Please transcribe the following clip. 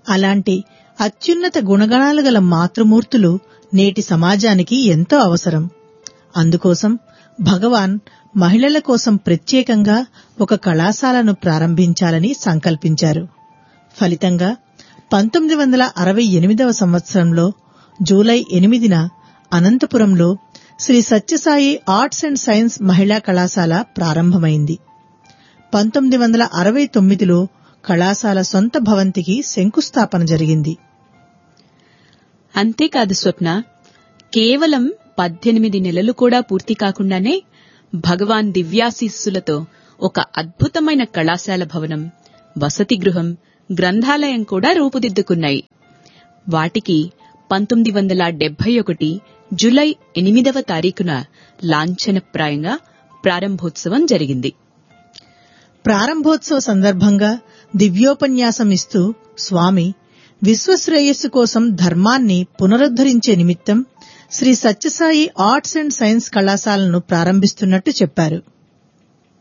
అలాంటి అత్యున్నత గుణగణాలు గల మాతృమూర్తులు నేటి సమాజానికి ఎంతో అవసరం అందుకోసం భగవాన్ మహిళల కోసం ప్రత్యేకంగా ఒక కళాశాలను ప్రారంభించాలని సంకల్పించారు ఫలితంగా పంతొమ్మిది వందల అరవై ఎనిమిదవ సంవత్సరంలో జూలై ఎనిమిదిన అనంతపురంలో Shri Sathya Sai arts and science మహిళా కళాశాల ప్రారంభమైంది పంతొమ్మిది వందల అరవై తొమ్మిదిలో కళాశాల సొంత భవంతికి శంకుస్థాపన జరిగింది అంతేకాదు స్వప్న కేవలం పద్దెనిమిది నెలలు కూడా పూర్తి కాకుండానే భగవాన్ దివ్యాశీస్సులతో ఒక అద్భుతమైన కళాశాల భవనం వసతి గృహం గ్రంథాలయం కూడా రూపుదిద్దుకున్నాయి వాటికి పంతొమ్మిది వందల డెబ్బై ఒకటి జులై ఎనిమిదవ తారీఖున లాంఛనప్రాయంగా ప్రారంభోత్సవం జరిగింది ప్రారంభోత్సవ సందర్భంగా దివ్యోపన్యాసం ఇస్తూ స్వామి విశ్వశ్రేయస్సు కోసం ధర్మాన్ని పునరుద్ధరించే నిమిత్తం Shri Sathya Sai arts and science కళాశాలను ప్రారంభిస్తున్నట్టు చెప్పారు